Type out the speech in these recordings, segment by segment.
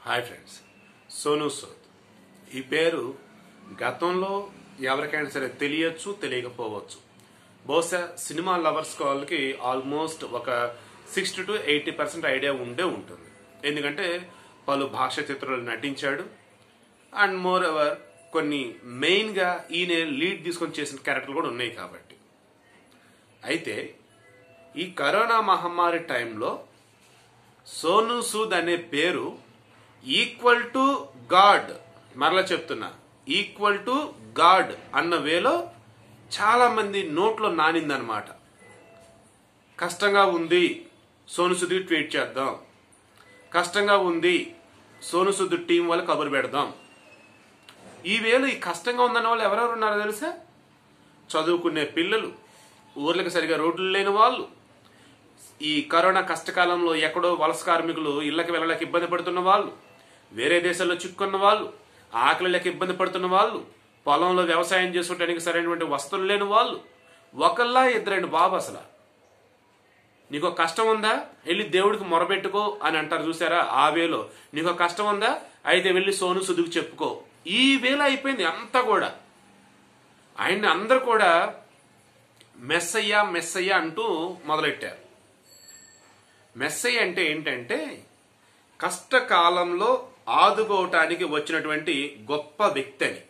hi friends Sonu Sood ఈ పేరు గతంలో ఎవరికైనా సరే తెలియచ్చు తెలియకపోవచ్చు బహుశా సినిమా లవర్స్ వాళ్ళకి ఆల్మోస్ట్ ఒక sixty to eighty percent idea ఉండే ఉంటుంది ఎందుకంటే పలు భాష చిత్రాలు నటించాడు అండ్ మోర్ ఎవర్ కొన్ని మెయిన్గా ఈయన లీడ్ తీసుకొని చేసిన క్యారెక్టర్లు కూడా ఉన్నాయి కాబట్టి అయితే ఈ కరోనా మహమ్మారి టైంలో సోను సూద్ అనే పేరు ఈక్వల్ టు గాడ్ మరలా చెప్తున్నా ఈక్వల్ టు గాడ్ అన్న వేలో చాలా మంది నోట్లో నానిందనమాట కష్టంగా ఉంది సోను సుద్ ట్వీట్ చేద్దాం కష్టంగా ఉంది సోను సుద్ టీం వాళ్ళు కబురు పెడదాం ఈ వేళ ఈ కష్టంగా ఉందన్న వాళ్ళు ఎవరెవరు ఉన్నారో తెలుసా చదువుకునే పిల్లలు ఊర్లకు సరిగా రోడ్లు లేని వాళ్ళు ఈ కరోనా కష్టకాలంలో ఎక్కడో వలస కార్మికులు ఇళ్లకు వెళ్ళలేక ఇబ్బంది పడుతున్న వాళ్ళు వేరే దేశాల్లో చిక్కున్న వాళ్ళు ఆకలి లేక ఇబ్బంది పడుతున్న వాళ్ళు పొలంలో వ్యవసాయం చేసుకోవడానికి సరైనటువంటి వస్తువులు లేని వాళ్ళు ఒకళ్ళా ఇద్దరండి బాబు అసలు నీకు ఒక కష్టం ఉందా వెళ్ళి దేవుడికి మొరబెట్టుకో అని అంటారు చూసారా ఆ వేలో నీకు ఒక కష్టం ఉందా అయితే వెళ్ళి సోను సుదుకు చెప్పుకో ఈ వేళ అయిపోయింది అంతా కూడా ఆయన్ని అందరు కూడా మెస్సయ్య మెస్సయ్య అంటూ మొదలెట్టారు మెస్సయ్య అంటే ఏంటంటే కష్టకాలంలో ఆదుకోవటానికి వచ్చినటువంటి గొప్ప వ్యక్తి అని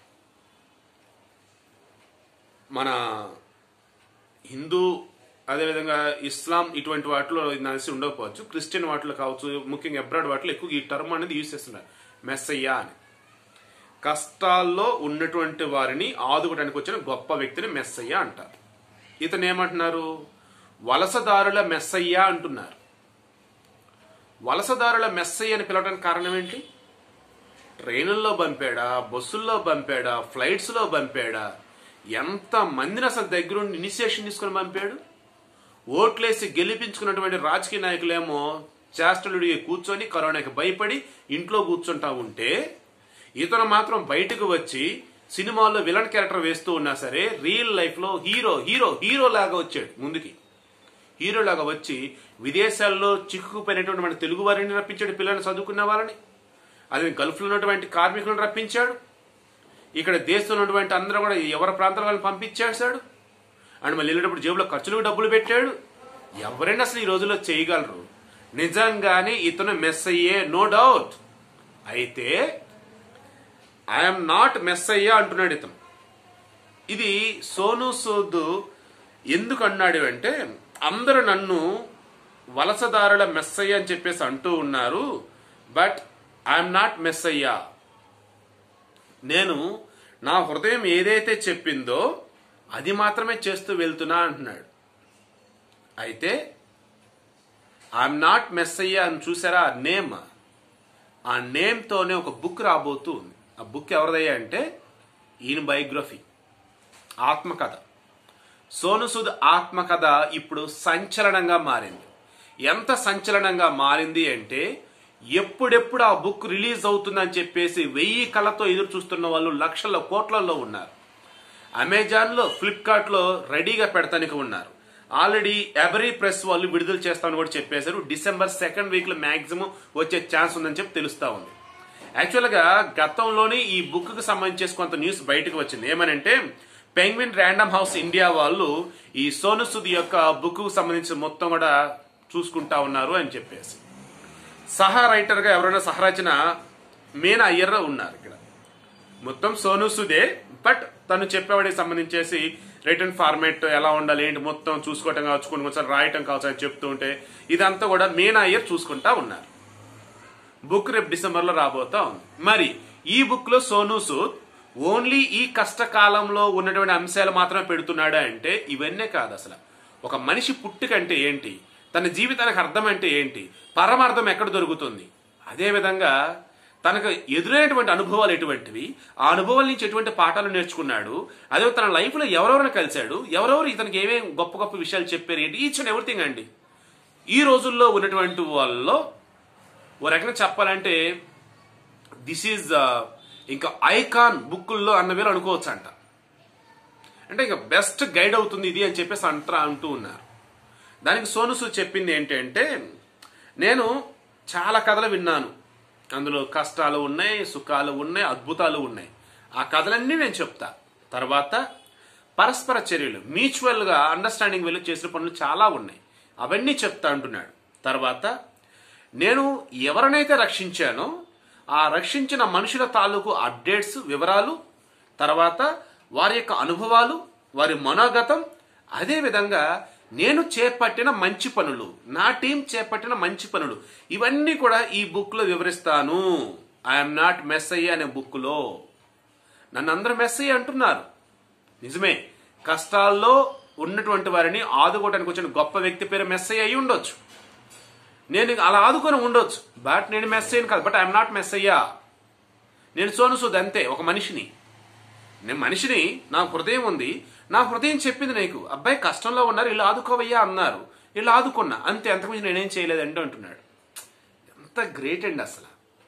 మన హిందూ అదేవిధంగా ఇస్లాం ఇటువంటి వాటిలో నలిసి ఉండకపోవచ్చు క్రిస్టియన్ వాటిలో కావచ్చు ముఖ్యంగా అబ్రాడ్ వాటిలో ఎక్కువ ఈ టర్మ్ అనేది యూజ్ చేస్తున్నారు మెస్సయ్య అని కష్టాల్లో ఉన్నటువంటి వారిని ఆదుకోవడానికి వచ్చిన గొప్ప వ్యక్తిని మెస్సయ్య అంటారు ఇతను ఏమంటున్నారు వలసదారుల మెస్సయ్య అంటున్నారు వలసదారుల మెస్సయ్య అని పిలవడానికి కారణం ఏంటి ట్రైనుల్లో పంపాడా బస్సుల్లో పంపాడా ఫ్లైట్స్లో పంపాడా ఎంత మందిని అసలు దగ్గరుండి ఇనిషియేషన్ తీసుకుని పంపాడు ఓట్లేసి గెలిపించుకున్నటువంటి రాజకీయ నాయకులేమో చేష్టలుడికి కూర్చొని కరోనాకి భయపడి ఇంట్లో కూర్చుంటా ఉంటే ఇతను మాత్రం బయటకు వచ్చి సినిమాల్లో విలన్ క్యారెక్టర్ వేస్తూ ఉన్నా సరే రియల్ లైఫ్ లో హీరో హీరో హీరో లాగా వచ్చాడు ముందుకి హీరో లాగా వచ్చి విదేశాల్లో చిక్కుకుపోయినటువంటి మన తెలుగు వారిని రప్పించాడు పిల్లల్ని చదువుకున్న వాళ్ళని అదే గల్ఫ్లో ఉన్నటువంటి కార్మికులను రప్పించాడు ఇక్కడ దేశంలో ఉన్నటువంటి అందరూ కూడా ఎవరి ప్రాంతాల వాళ్ళని పంపించేశాడు అండ్ మళ్ళీ వెళ్ళేటప్పుడు జేబులో ఖర్చులకు డబ్బులు పెట్టాడు ఎవరైనా అసలు ఈ రోజుల్లో చేయగలరు నిజంగానే ఇతను మెస్ అయ్యే నో డౌట్ అయితే ఐఎమ్ నాట్ మెస్ అయ్యా అంటున్నాడు ఇతను ఇది సోను సూద్ ఎందుకు అన్నాడు అంటే అందరూ నన్ను వలసదారుల మెస్సయ్య అని చెప్పేసి అంటూ ఉన్నారు బట్ ఐఎమ్ నాట్ మెస్సయ్యా నేను నా హృదయం ఏదైతే చెప్పిందో అది మాత్రమే చేస్తూ వెళ్తున్నా అంటున్నాడు అయితే ఐఎమ్ నాట్ మెస్సయ్యా అని చూసారా ఆ నేమ్ ఆ నేమ్తోనే ఒక బుక్ రాబోతూ ఉంది ఆ బుక్ ఎవరిదయ్యా అంటే ఈయన బయోగ్రఫీ ఆత్మకథ సోను సూద్ ఆత్మకథ ఇప్పుడు సంచలనంగా మారింది ఎంత సంచలనంగా మారింది అంటే ఎప్పుడెప్పుడు ఆ బుక్ రిలీజ్ అవుతుందని చెప్పేసి వెయ్యి కళ్ళతో ఎదురు చూస్తున్న వాళ్ళు లక్షల కోట్లలో ఉన్నారు అమెజాన్లో ఫ్లిప్కార్ట్లో రెడీగా పెడతానికి ఉన్నారు ఆల్రెడీ ఎవరీ ప్రెస్ వాళ్ళు విడుదల చేస్తామని కూడా చెప్పేశారు డిసెంబర్ సెకండ్ వీక్లో మ్యాక్సిమం వచ్చే ఛాన్స్ ఉందని చెప్పి తెలుస్తా ఉంది యాక్చువల్గా గతంలోనే ఈ బుక్కి సంబంధించి కొంత న్యూస్ బయటకు వచ్చింది ఏమనంటే పెంగ్విన్ ర్యాండమ్ హౌస్ ఇండియా వాళ్ళు ఈ సోను సుద్ యొక్క బుక్ సంబంధించిన మొత్తం కూడా చూసుకుంటా ఉన్నారు అని చెప్పేసి సహా రైటర్గా ఎవరైనా సహరచన మీనా అయ్యర్ ఉన్నారు ఇక్కడ మొత్తం సోను సుదే బట్ తను చెప్పేవాడికి సంబంధించేసి రిటర్న్ ఫార్మేట్ ఎలా ఉండాలి ఏంటి మొత్తం చూసుకోవటం కావచ్చు కొన్ని కొంచెం రాయటం కావచ్చు అని చెప్తూ ఉంటే ఇదంతా కూడా మీనా అయ్యర్ చూసుకుంటా ఉన్నారు బుక్ రేపు డిసెంబర్లో రాబోతా ఉంది మరి ఈ బుక్ లో సోను సూద్ ఓన్లీ ఈ కష్టకాలంలో ఉన్నటువంటి అంశాలు మాత్రమే పెడుతున్నాడా అంటే ఇవన్నీ కాదు అసలు ఒక మనిషి పుట్టుకంటే ఏంటి తన జీవితానికి అర్థం అంటే ఏంటి పరమార్థం ఎక్కడ దొరుకుతుంది అదేవిధంగా తనకు ఎదురైనటువంటి అనుభవాలు ఎటువంటివి ఆ అనుభవాల నుంచి ఎటువంటి పాఠాలు నేర్చుకున్నాడు అదే తన లైఫ్లో ఎవరెవరిని కలిశాడు ఎవరెవరు ఇతనికి ఏమేమి గొప్ప గొప్ప విషయాలు చెప్పారు ఏంటి ఈచ్ అండ్ ఎవ్రీథింగ్ అండి ఈ రోజుల్లో ఉన్నటువంటి వాళ్ళలో ఓ రకంగా చెప్పాలంటే దిస్ ఈజ్ ఇంకా ఐకాన్ బుక్కుల్లో అన్న వేలు అనుకోవచ్చు అంట అంటే ఇంకా బెస్ట్ గైడ్ అవుతుంది ఇది అని చెప్పేసి అంటారా అంటూ ఉన్నారు దానికి సోను సూద్ చెప్పింది ఏంటంటే నేను చాలా కథలు విన్నాను అందులో కష్టాలు ఉన్నాయి సుఖాలు ఉన్నాయి అద్భుతాలు ఉన్నాయి ఆ కథలన్నీ నేను చెప్తా తర్వాత పరస్పర చర్యలు మ్యూచువల్గా అండర్స్టాండింగ్ వెళ్ళి చేసిన పనులు చాలా ఉన్నాయి అవన్నీ చెప్తా అంటున్నాడు తర్వాత నేను ఎవరినైతే రక్షించానో ఆ రక్షించిన మనుషుల తాలూకు అప్డేట్స్ వివరాలు తర్వాత వారి యొక్క అనుభవాలు వారి మనోగతం అదేవిధంగా నేను చేపట్టిన మంచి పనులు నా టీం చేపట్టిన మంచి పనులు ఇవన్నీ కూడా ఈ బుక్లో వివరిస్తాను ఐఎమ్ నాట్ మెస్ అయ్యే అనే బుక్లో నన్ను అందరూ మెస్ అయ్యి అంటున్నారు నిజమే కష్టాల్లో ఉన్నటువంటి వారిని ఆదుకోవడానికి వచ్చిన గొప్ప వ్యక్తి పేరు మెస్ అయ్యి ఉండొచ్చు నేను అలా ఆదుకొని ఉండొచ్చు బట్ నేను మెస్ అయ్యాను కాదు బట్ ఐఎమ్ నాట్ మెస్ అయ్యా నేను సోను సూద్ అంతే ఒక మనిషిని నేను మనిషిని నా హృదయం ఉంది నా హృదయం చెప్పింది నీకు అబ్బాయి కష్టంలో ఉన్నారు వీళ్ళు ఆదుకోవయ్యా అన్నారు వీళ్ళు ఆదుకున్నా అంతే అంతకుమించి నేనేం చేయలేదండి అంటున్నాడు ఎంత గ్రేట్ అండి అసలు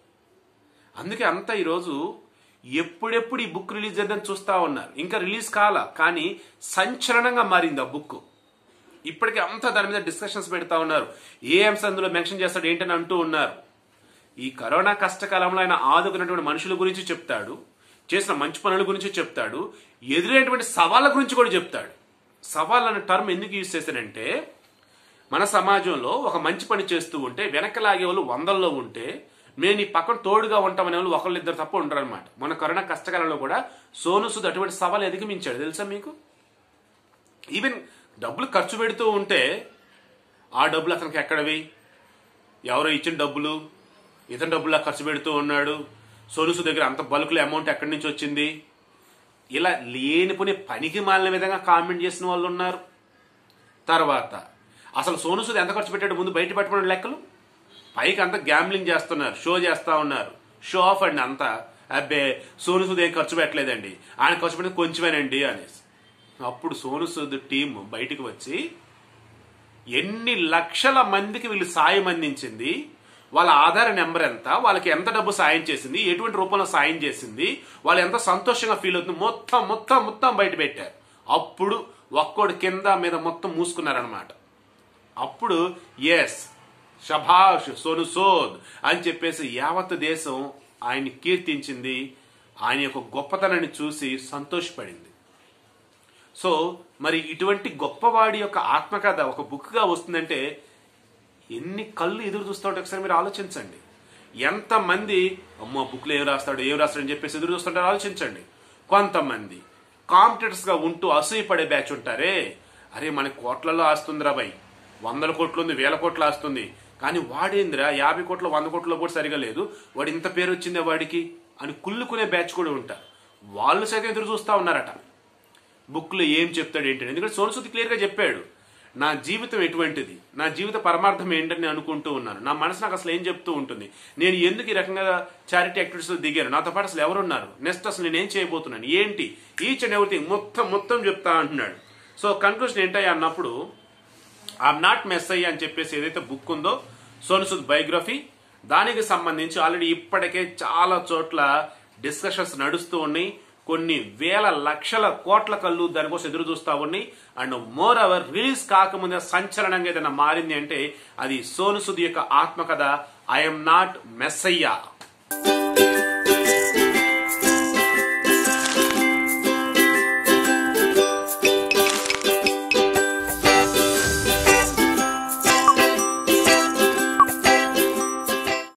అందుకే అంత ఈరోజు ఎప్పుడెప్పుడు ఈ బుక్ రిలీజ్ చేద్దని చూస్తా ఉన్నారు ఇంకా రిలీజ్ కాల కానీ సంచలనంగా మారింది ఆ బుక్ ఇప్పటికే అంతా దాని మీద డిస్కషన్స్ పెడతా ఉన్నారు ఏ అంశం అందులో మెన్షన్ చేస్తాడు ఏంటని అంటూ ఉన్నారు ఈ కరోనా కష్టకాలంలో ఆయన ఆదుకున్నటువంటి మనుషుల గురించి చెప్తాడు చేసిన మంచి పనుల గురించి చెప్తాడు ఎదురైనటువంటి సవాళ్ళ గురించి కూడా చెప్తాడు సవాల్ అనే టర్మ్ ఎందుకు యూజ్ చేశానంటే మన సమాజంలో ఒక మంచి పని చేస్తూ ఉంటే వెనక లాగే వాళ్ళు వందల్లో ఉంటే మేము నీ పక్కన తోడుగా ఉంటామనే వాళ్ళు ఒకళ్ళు ఇద్దరు తప్ప ఉంటారు అనమాట మన కరోనా కష్టకాలంలో కూడా సోను సుద్ అటువంటి సవాల్ ఎదిగమించాడు తెలుసా మీకు ఈవెన్ డబ్బులు ఖర్చు పెడుతూ ఉంటే ఆ డబ్బులు అతనికి ఎక్కడవి ఎవరో ఇచ్చిన డబ్బులు ఇతని డబ్బులు ఖర్చు పెడుతూ ఉన్నాడు సోనుసు దగ్గర అంత బల్కుల అమౌంట్ ఎక్కడి నుంచి వచ్చింది ఇలా లేనిపోని పనికి మాలిన విధంగా కామెంట్ చేసిన వాళ్ళు ఉన్నారు తర్వాత అసలు సోనుసుద్ ఎంత ఖర్చు పెట్టాడు ముందు బయట పెట్టుకున్న లెక్కలు పైకి అంతా గ్యాంబ్లింగ్ చేస్తున్నారు షో చేస్తా ఉన్నారు షో ఆఫ్ అండి అంతా అబ్బే సోనుసుద్ ఏం ఖర్చు పెట్టలేదండి ఆయన ఖర్చు పెట్టింది కొంచెమేనండి అనేసి అప్పుడు సోనుసుద్ టీం బయటికి వచ్చి ఎన్ని లక్షల మందికి వీళ్ళు సాయం అందించింది వాళ్ళ ఆధార్ నెంబర్ ఎంత వాళ్ళకి ఎంత డబ్బు సాయం చేసింది ఎటువంటి రూపంలో సాయం చేసింది వాళ్ళు ఎంత సంతోషంగా ఫీల్ అవుతుంది మొత్తం మొత్తం మొత్తం బయట పెట్టారు అప్పుడు ఒక్కోడు కింద మీద మొత్తం మూసుకున్నారనమాట అప్పుడు ఎస్ షభాష్ సోను సోద్ అని చెప్పేసి యావత్ దేశం ఆయన్ని కీర్తించింది ఆయన యొక్క గొప్పతనాన్ని చూసి సంతోషపడింది సో మరి ఇటువంటి గొప్పవాడి యొక్క ఆత్మకథ ఒక బుక్గా వస్తుందంటే ఎన్ని కళ్ళు ఎదురు చూస్తూ ఉంటే ఒకసారి మీరు ఆలోచించండి ఎంతమంది అమ్మో బుక్లో ఏం రాస్తాడు ఏం రాస్తాడు అని చెప్పేసి ఎదురు చూస్తుంటారు ఆలోచించండి కొంతమంది కాంపిటేటర్స్గా ఉంటూ అసూయపడే బ్యాచ్ ఉంటారే అరే మన కోట్లలో ఆస్తుందిరా భయ్ వందల కోట్లు ఉంది వేల కోట్లు ఆస్తుంది కానీ వాడేందిరా యాభై కోట్ల వంద కోట్ల కూడా సరిగా లేదు వాడు ఇంత పేరు వచ్చిందే వాడికి అని కుళ్ళుకునే బ్యాచ్ కూడా ఉంటారు వాళ్ళు సైతం ఎదురు చూస్తూ ఉన్నారట బుక్లో ఏం చెప్తాడు ఏంటని ఎందుకంటే సోనసుది క్లియర్గా చెప్పాడు నా జీవితం ఎటువంటిది నా జీవిత పరమార్థం ఏంటని నేను అనుకుంటూ ఉన్నాను నా మనసు నాకు అసలు ఏం చెప్తూ ఉంటుంది నేను ఎందుకు ఈ రకంగా చారిటీ యాక్టివిటీస్లో దిగాను నాతో పాటు అసలు ఎవరున్నారు నెక్స్ట్ అసలు నేను ఏం చేయబోతున్నాను ఏంటి ఈచ్ అండ్ ఎవ్రీథింగ్ మొత్తం మొత్తం చెప్తా అంటున్నాడు సో కన్క్లూషన్ ఏంటయ్యా అన్నప్పుడు ఐఎమ్ నాట్ మెస్ అయ్యా అని చెప్పేసి ఏదైతే బుక్ ఉందో సోనుసుద్ బయోగ్రఫీ దానికి సంబంధించి ఆల్రెడీ ఇప్పటికే చాలా చోట్ల డిస్కషన్స్ నడుస్తూ ఉన్నాయి కొన్ని వేల లక్షల కోట్ల కళ్ళు దానికోసం ఎదురు చూస్తా ఉన్నాయి అండ్ మోర్ అవర్ రిలీజ్ కాకముందే సంచలనంగా ఏదైనా మారింది అంటే అది సోనుసుద్ యొక్క ఆత్మకథ ఐఎమ్ నాట్ మెస్సయ్యా